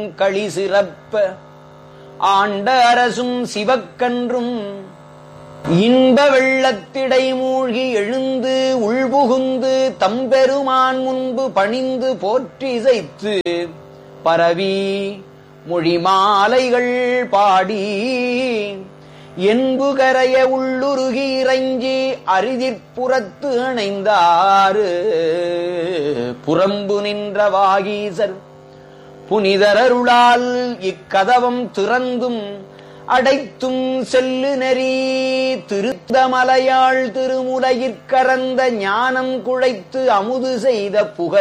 களி சிறப்ப ஆண்ட அரசும் சிவக்கன்றும் இன்ப வெள்ளத்திடை மூழ்கி எழுந்து உள்புகுந்து தம்பெருமான் முன்பு பணிந்து போற்றி இசைத்து பரவி மொழிமாலைகள் பாடி என்பு கரைய உள்ளுருகி இறைஞ்சி அரிதிற்புறத்து அணைந்தாறு புறம்பு நின்ற வாகீசர் புனிதரருளால் இக்கதவம் திறந்தும் அடைத்தும் செல்லு நெறி திருத்த மலையாள் திருமுலையிற்கரந்த ஞானம் குழைத்து அமுது செய்த புகழ்